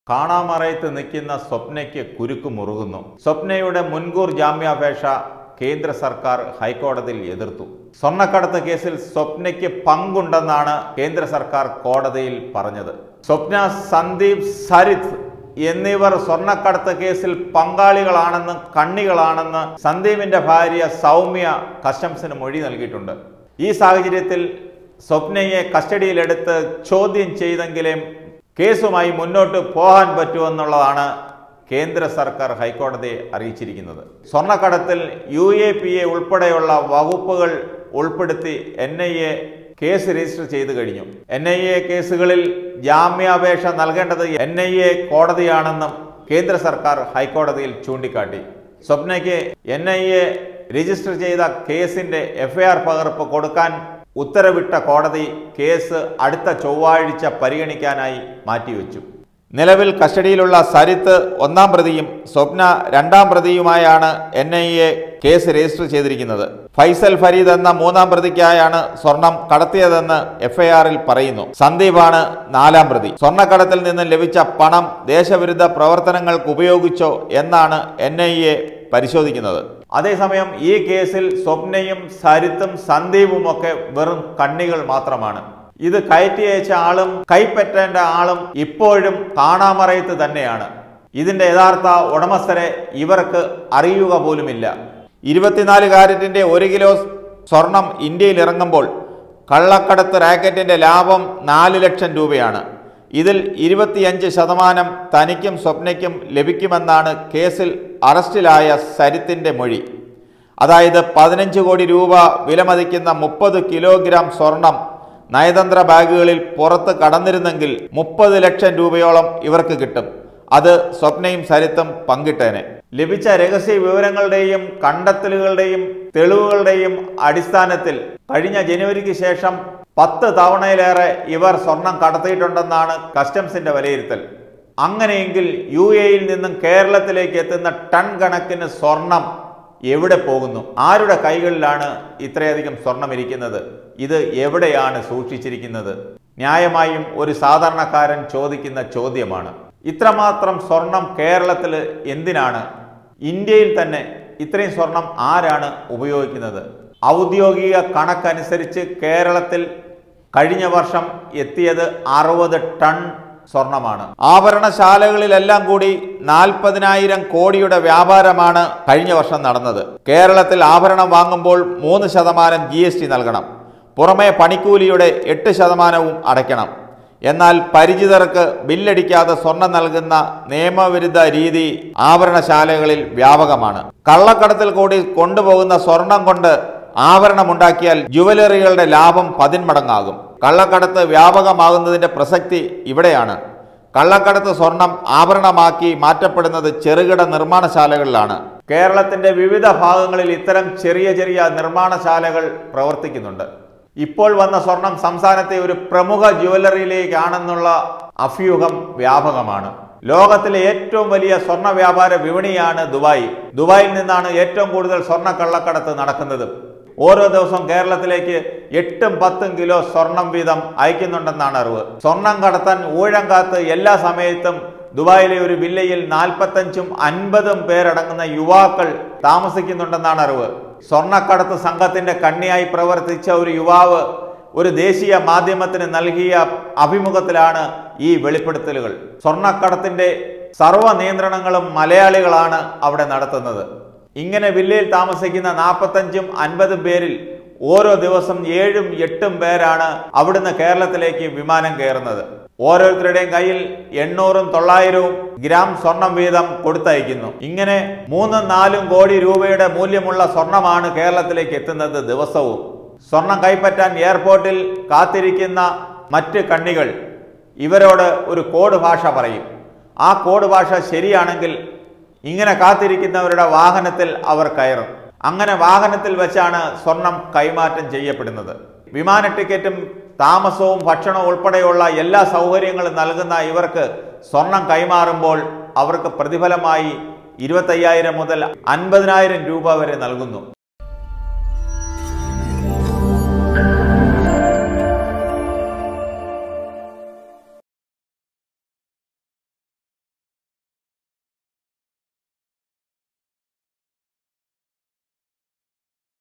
കാണാമറയത്ത് നിൽക്കുന്ന സ്വപ്നയ്ക്ക് കുരുക്ക് മുറുകുന്നു സ്വപ്നയുടെ മുൻകൂർ ജാമ്യാപേക്ഷ കേന്ദ്ര സർക്കാർ ഹൈക്കോടതിയിൽ എതിർത്തു സ്വർണ്ണക്കടത്ത് കേസിൽ സ്വപ്നയ്ക്ക് പങ്കുണ്ടെന്നാണ് കേന്ദ്ര സർക്കാർ കോടതിയിൽ പറഞ്ഞത് സ്വപ്ന സന്ദീപ് സരിത് എന്നിവർ സ്വർണ്ണക്കടത്ത് കേസിൽ പങ്കാളികളാണെന്ന് കണ്ണികളാണെന്ന് സന്ദീപിന്റെ ഭാര്യ സൗമ്യ കസ്റ്റംസിന് മൊഴി നൽകിയിട്ടുണ്ട് ഈ സാഹചര്യത്തിൽ സ്വപ്നയെ കസ്റ്റഡിയിലെടുത്ത് ചോദ്യം ചെയ്തെങ്കിലേ കേസുമായി മുന്നോട്ട് പോകാൻ പറ്റുമെന്നുള്ളതാണ് കേന്ദ്ര സർക്കാർ ഹൈക്കോടതിയെ അറിയിച്ചിരിക്കുന്നത് സ്വർണ്ണക്കടത്തിൽ യു എ പി എ ഉൾപ്പെടെയുള്ള വകുപ്പുകൾ ഉൾപ്പെടുത്തി N I A case register ചെയ്തു കഴിഞ്ഞു എൻ ഐ എ കേസുകളിൽ ജാമ്യാപേക്ഷ നൽകേണ്ടത് എൻ ഐ എ കോടതിയാണെന്നും കേന്ദ്ര സർക്കാർ ഹൈക്കോടതിയിൽ ചൂണ്ടിക്കാട്ടി സ്വപ്നയ്ക്ക് എൻ ഐ എ രജിസ്റ്റർ ചെയ്ത കേസിന്റെ എഫ്ഐആർ പകർപ്പ് കൊടുക്കാൻ ഉത്തരവിട്ട കോടതി കേസ് അടുത്ത ചൊവ്വാഴ്ച പരിഗണിക്കാനായി മാറ്റിവെച്ചു നിലവിൽ കസ്റ്റഡിയിലുള്ള സരിത്ത് ഒന്നാം പ്രതിയും സ്വപ്ന രണ്ടാം പ്രതിയുമായാണ് N I A case register ചെയ്തിരിക്കുന്നത് ഫൈസൽ ഫരീദ് എന്ന മൂന്നാം പ്രതിക്കായാണ് സ്വർണം കടത്തിയതെന്ന് എഫ്ഐആറിൽ പറയുന്നു സന്ദീപാണ് നാലാം പ്രതി സ്വർണ്ണക്കടത്തിൽ നിന്ന് ലഭിച്ച പണം ദേശവിരുദ്ധ പ്രവർത്തനങ്ങൾക്ക് ഉപയോഗിച്ചോ എന്നാണ് എൻ ഐ എ പരിശോധിക്കുന്നത് അതേസമയം ഈ കേസിൽ സ്വപ്നയും സരിത്തും സന്ദീപും ഒക്കെ വെറും കണ്ണികൾ മാത്രമാണ് ഇത് കയറ്റി അയച്ച ആളും കൈപ്പറ്റേണ്ട ആളും ഇപ്പോഴും കാണാമറയത്ത് തന്നെയാണ് ഇതിന്റെ യഥാർത്ഥ ഉടമസ്ഥരെ ഇവർക്ക് അറിയുക പോലുമില്ല ഇരുപത്തിനാല് കാരറ്റിന്റെ ഒരു കിലോ സ്വർണം ഇന്ത്യയിൽ ഇറങ്ങുമ്പോൾ കള്ളക്കടത്ത് റാക്കറ്റിന്റെ ലാഭം നാല് ലക്ഷം രൂപയാണ് ഇതിൽ ഇരുപത്തിയഞ്ച് ശതമാനം തനിക്കും സ്വപ്നയ്ക്കും ലഭിക്കുമെന്നാണ് കേസിൽ അറസ്റ്റിലായ സരിത്തിന്റെ മൊഴി അതായത് പതിനഞ്ച് കോടി രൂപ വിലമതിക്കുന്ന മുപ്പത് കിലോഗ്രാം സ്വർണം നയതന്ത്ര ബാഗുകളിൽ പുറത്ത് കടന്നിരുന്നെങ്കിൽ മുപ്പത് ലക്ഷം രൂപയോളം ഇവർക്ക് കിട്ടും അത് സ്വപ്നയും സരിത്തും പങ്കിട്ടേനെ ലഭിച്ച രഹസ്യ വിവരങ്ങളുടെയും കണ്ടെത്തലുകളുടെയും തെളിവുകളുടെയും അടിസ്ഥാനത്തിൽ കഴിഞ്ഞ ജനുവരിക്ക് ശേഷം പത്ത് തവണയിലേറെ ഇവർ സ്വർണം കടത്തിയിട്ടുണ്ടെന്നാണ് കസ്റ്റംസിന്റെ വിലയിരുത്തൽ അങ്ങനെയെങ്കിൽ യു എയിൽ നിന്നും കേരളത്തിലേക്ക് എത്തുന്ന ടൺ കണക്കിന് സ്വർണം എവിടെ പോകുന്നു ആരുടെ കൈകളിലാണ് ഇത്രയധികം സ്വർണം ഇരിക്കുന്നത് ഇത് എവിടെയാണ് സൂക്ഷിച്ചിരിക്കുന്നത് ന്യായമായും ഒരു സാധാരണക്കാരൻ ചോദിക്കുന്ന ചോദ്യമാണ് ഇത്രമാത്രം സ്വർണം കേരളത്തിൽ എന്തിനാണ് ഇന്ത്യയിൽ തന്നെ ഇത്രയും സ്വർണം ആരാണ് ഉപയോഗിക്കുന്നത് ഔദ്യോഗിക കണക്കനുസരിച്ച് കേരളത്തിൽ കഴിഞ്ഞ വർഷം എത്തിയത് അറുപത് ടൺ സ്വർണമാണ് ആഭരണശാലകളിലെല്ലാം കൂടി നാൽപ്പതിനായിരം കോടിയുടെ വ്യാപാരമാണ് കഴിഞ്ഞ വർഷം നടന്നത് കേരളത്തിൽ ആഭരണം വാങ്ങുമ്പോൾ മൂന്ന് ശതമാനം ജി എസ് ടി നൽകണം പുറമെ പണിക്കൂലിയുടെ എട്ട് ശതമാനവും അടയ്ക്കണം എന്നാൽ പരിചിതർക്ക് ബില്ലടിക്കാതെ സ്വർണം നൽകുന്ന നിയമവിരുദ്ധ രീതി ആഭരണശാലകളിൽ വ്യാപകമാണ് കള്ളക്കടത്തിൽ കൂടി കൊണ്ടുപോകുന്ന സ്വർണം കൊണ്ട് ആഭരണമുണ്ടാക്കിയാൽ ജുവലറികളുടെ ലാഭം പതിന്മടങ്ങാകും കള്ളക്കടത്ത് വ്യാപകമാകുന്നതിന്റെ പ്രസക്തി ഇവിടെയാണ് കള്ളക്കടത്ത് സ്വർണം ആഭരണമാക്കി മാറ്റപ്പെടുന്നത് ചെറുകിട നിർമ്മാണശാലകളിലാണ് കേരളത്തിന്റെ വിവിധ ഭാഗങ്ങളിൽ ഇത്തരം ചെറിയ ചെറിയ നിർമ്മാണശാലകൾ പ്രവർത്തിക്കുന്നുണ്ട് ഇപ്പോൾ വന്ന സ്വർണം സംസ്ഥാനത്തെ ഒരു പ്രമുഖ ജുവലറിയിലേക്കാണെന്നുള്ള അഭ്യൂഹം വ്യാപകമാണ് ലോകത്തിലെ ഏറ്റവും വലിയ സ്വർണ്ണ വ്യാപാര വിപണിയാണ് ദുബായ് ദുബായിൽ നിന്നാണ് ഏറ്റവും കൂടുതൽ സ്വർണ്ണ കള്ളക്കടത്ത് നടക്കുന്നത് ഓരോ ദിവസവും കേരളത്തിലേക്ക് എട്ടും പത്തും കിലോ സ്വർണം വീതം അയക്കുന്നുണ്ടെന്നാണ് അറിവ് സ്വർണം കടത്താൻ ഊഴം കാത്ത് എല്ലാ സമയത്തും ദുബായിലെ ഒരു വില്ലയിൽ നാൽപ്പത്തഞ്ചും അൻപതും പേരടങ്ങുന്ന യുവാക്കൾ താമസിക്കുന്നുണ്ടെന്നാണ് അറിവ് സ്വർണ്ണക്കടത്ത് സംഘത്തിന്റെ കണ്ണിയായി പ്രവർത്തിച്ച ഒരു യുവാവ് ഒരു ദേശീയ മാധ്യമത്തിന് നൽകിയ അഭിമുഖത്തിലാണ് ഈ വെളിപ്പെടുത്തലുകൾ സ്വർണ്ണക്കടത്തിന്റെ സർവ്വ നിയന്ത്രണങ്ങളും മലയാളികളാണ് അവിടെ നടത്തുന്നത് ഇങ്ങനെ വില്ലയിൽ താമസിക്കുന്ന നാൽപ്പത്തഞ്ചും അൻപതും പേരിൽ ഓരോ ദിവസം ഏഴും എട്ടും പേരാണ് അവിടുന്ന് കേരളത്തിലേക്ക് വിമാനം കയറുന്നത് ഓരോരുത്തരുടെയും കയ്യിൽ എണ്ണൂറും തൊള്ളായിരവും ഗ്രാം സ്വർണം വീതം കൊടുത്തയക്കുന്നു ഇങ്ങനെ മൂന്നും നാലും കോടി രൂപയുടെ മൂല്യമുള്ള സ്വർണമാണ് കേരളത്തിലേക്ക് എത്തുന്നത് ദിവസവും സ്വർണം കൈപ്പറ്റാൻ എയർപോർട്ടിൽ കാത്തിരിക്കുന്ന മറ്റ് കണ്ണികൾ ഇവരോട് ഒരു കോഡ് ഭാഷ പറയും ആ കോഡ് ഭാഷ ശരിയാണെങ്കിൽ ഇങ്ങനെ കാത്തിരിക്കുന്നവരുടെ വാഹനത്തിൽ അവർ കയറും അങ്ങനെ വാഹനത്തിൽ വെച്ചാണ് സ്വർണം കൈമാറ്റം ചെയ്യപ്പെടുന്നത് വിമാന ടിക്കറ്റും താമസവും ഭക്ഷണവും ഉൾപ്പെടെയുള്ള എല്ലാ സൗകര്യങ്ങളും നൽകുന്ന ഇവർക്ക് സ്വർണം കൈമാറുമ്പോൾ അവർക്ക് പ്രതിഫലമായി ഇരുപത്തയ്യായിരം മുതൽ അൻപതിനായിരം രൂപ വരെ നൽകുന്നു